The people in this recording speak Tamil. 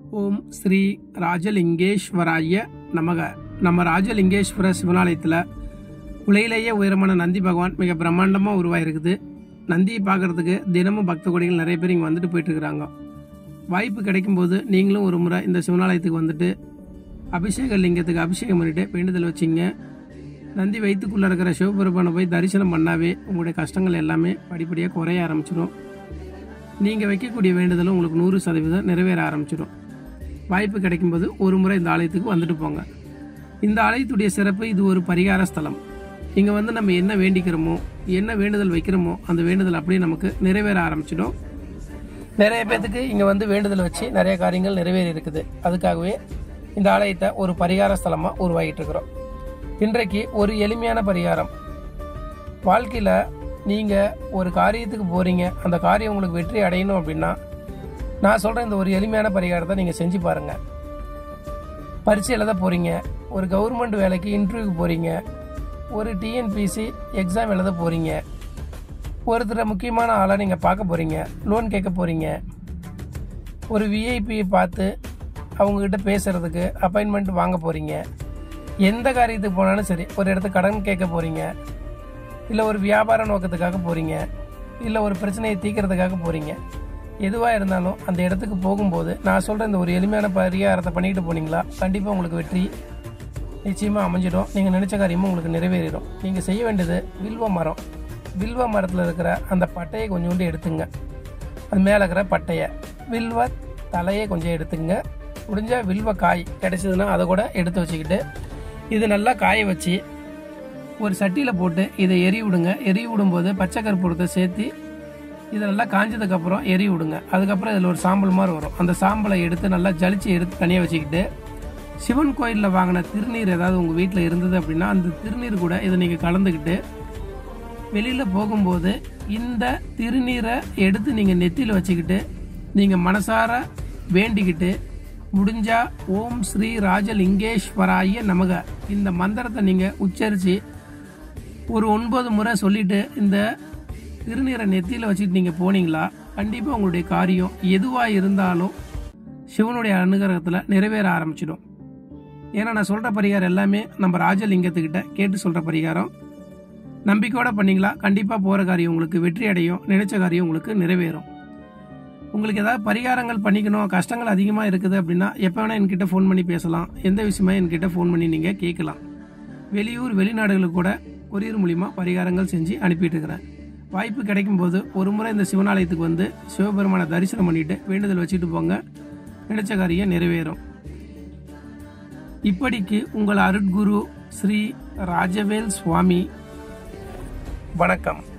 ஓம் ஸ்ரீ ராஜலிங்கேஸ்வராய நமக நம்ம ராஜலிங்கேஸ்வர சிவனாலயத்தில் உலகிலேயே உயரமான நந்தி பகவான் மிக பிரம்மாண்டமாக உருவாயிருக்குது நந்தியை பார்க்கறதுக்கு தினமும் பக்த கொடிகள் நிறைய பேர் இங்கே வந்துட்டு போயிட்டு இருக்கிறாங்க வாய்ப்பு கிடைக்கும்போது நீங்களும் ஒரு முறை இந்த சிவனாலயத்துக்கு வந்துட்டு அபிஷேக லிங்கத்துக்கு அபிஷேகம் பண்ணிட்டு வேண்டுதல் வச்சிங்க நந்தி வயிற்றுக்குள்ளே இருக்கிற சிவபெருமானை போய் தரிசனம் பண்ணாவே உங்களுடைய கஷ்டங்கள் எல்லாமே படிப்படியாக குறைய ஆரம்பிச்சிடும் நீங்கள் வைக்கக்கூடிய வேண்டுதலும் உங்களுக்கு நூறு சதவீதம் நிறைவேற ஆரம்பிச்சிடும் வாய்ப்பு கிடைக்கும்போது ஒரு முறை இந்த ஆலயத்துக்கு வந்துட்டு போங்க இந்த ஆலயத்துடைய சிறப்பு இது ஒரு பரிகார ஸ்தலம் இங்கே வந்து நம்ம என்ன வேண்டிக்கிறோமோ என்ன வேண்டுதல் வைக்கிறோமோ அந்த வேண்டுதல் அப்படியே நமக்கு நிறைவேற ஆரம்பிச்சிடும் நிறைய பேத்துக்கு இங்கே வந்து வேண்டுதல் வச்சு நிறைய காரியங்கள் நிறைவேறி இருக்குது அதுக்காகவே இந்த ஆலயத்தை ஒரு பரிகார ஸ்தலமாக உருவாகிட்டு இருக்கிறோம் இன்றைக்கு ஒரு எளிமையான பரிகாரம் வாழ்க்கையில் நீங்கள் ஒரு காரியத்துக்கு போகிறீங்க அந்த காரியம் உங்களுக்கு வெற்றி அடையணும் அப்படின்னா நான் சொல்கிற இந்த ஒரு எளிமையான பரிகாரத்தை நீங்கள் செஞ்சு பாருங்கள் பரீட்சை எழுத போகிறீங்க ஒரு கவர்மெண்ட் வேலைக்கு இன்டர்வியூக்கு போகிறீங்க ஒரு டிஎன்பிசி எக்ஸாம் எழுத போகிறீங்க ஒருத்தரை முக்கியமான ஆளை நீங்கள் பார்க்க போகிறீங்க லோன் கேட்க போகிறீங்க ஒரு விஐபியை பார்த்து அவங்கக்கிட்ட பேசுகிறதுக்கு அப்பாயின்மெண்ட் வாங்க போகிறீங்க எந்த காரியத்துக்கு போனாலும் சரி ஒரு இடத்துக்கு கடன் கேட்க போகிறீங்க இல்லை ஒரு வியாபார நோக்கத்துக்காக போகிறீங்க இல்லை ஒரு பிரச்சனையை தீர்க்கறதுக்காக போகிறீங்க எதுவாக இருந்தாலும் அந்த இடத்துக்கு போகும்போது நான் சொல்கிற இந்த ஒரு எளிமையான பரிகாரத்தை பண்ணிக்கிட்டு போனீங்களா கண்டிப்பாக உங்களுக்கு வெற்றி நிச்சயமாக அமைஞ்சிடும் நீங்கள் நினச்ச காரியமும் உங்களுக்கு நிறைவேறிடும் நீங்கள் செய்ய வேண்டியது வில்வ மரம் வில்வ மரத்தில் இருக்கிற அந்த பட்டையை கொஞ்சோண்டு எடுத்துங்க அது மேலே இருக்கிற பட்டையை வில்வ தலையை கொஞ்சம் எடுத்துங்க முடிஞ்சால் வில்வ காய் கிடைச்சதுன்னா அதை கூட எடுத்து வச்சுக்கிட்டு இது நல்லா காய வச்சு ஒரு சட்டியில் போட்டு இதை எரி விடுங்க எரி விடும்போது பச்சை கற்பூரத்தை சேர்த்து இது நல்லா காஞ்சதுக்கப்புறம் எரி விடுங்க அதுக்கப்புறம் இதில் ஒரு சாம்பல் மாதிரி வரும் அந்த சாம்பலை எடுத்து நல்லா ஜலிச்சு எடுத்து தனியாக வச்சுக்கிட்டு சிவன் கோயிலில் வாங்கின திருநீர் ஏதாவது உங்கள் வீட்டில் இருந்தது அப்படின்னா அந்த திருநீர் கூட இதை நீங்கள் கலந்துக்கிட்டு வெளியில் போகும்போது இந்த திருநீரை எடுத்து நீங்கள் நெத்தியில் வச்சுக்கிட்டு நீங்கள் மனசார வேண்டிக்கிட்டு முடிஞ்சா ஓம் ஸ்ரீ ராஜலிங்கேஸ்வராய நமக இந்த மந்திரத்தை நீங்கள் உச்சரித்து ஒரு ஒன்பது முறை சொல்லிட்டு இந்த திருநீரை நெத்தியில் வச்சுட்டு நீங்கள் போனீங்களா கண்டிப்பாக உங்களுடைய காரியம் எதுவாக இருந்தாலும் சிவனுடைய அனுகிரகத்தில் நிறைவேற ஆரம்பிச்சிடும் ஏன்னா நான் சொல்கிற பரிகாரம் எல்லாமே நம்ம ராஜலிங்கத்துக்கிட்ட கேட்டு சொல்கிற பரிகாரம் நம்பிக்கையோட பண்ணீங்களா கண்டிப்பாக போகிற காரியம் உங்களுக்கு வெற்றி அடையும் நினைச்ச காரியம் உங்களுக்கு நிறைவேறும் உங்களுக்கு ஏதாவது பரிகாரங்கள் பண்ணிக்கணும் கஷ்டங்கள் அதிகமாக இருக்குது அப்படின்னா எப்போ வேணால் என்கிட்ட ஃபோன் பண்ணி பேசலாம் எந்த விஷயமா என்கிட்ட ஃபோன் பண்ணி நீங்கள் கேட்கலாம் வெளியூர் வெளிநாடுகளுக்கு கூட கொரியர் மூலிமா பரிகாரங்கள் செஞ்சு அனுப்பிட்டு இருக்கிறேன் வாய்ப்பு கிடைக்கும் போது ஒரு முறை இந்த சிவனாலயத்துக்கு வந்து சிவபெருமானை தரிசனம் பண்ணிட்டு வேண்டுதல் வச்சுட்டு போங்க நினைச்ச காரியம் நிறைவேறும் இப்படிக்கு உங்கள் அருட்குரு ஸ்ரீ ராஜவேல் சுவாமி வணக்கம்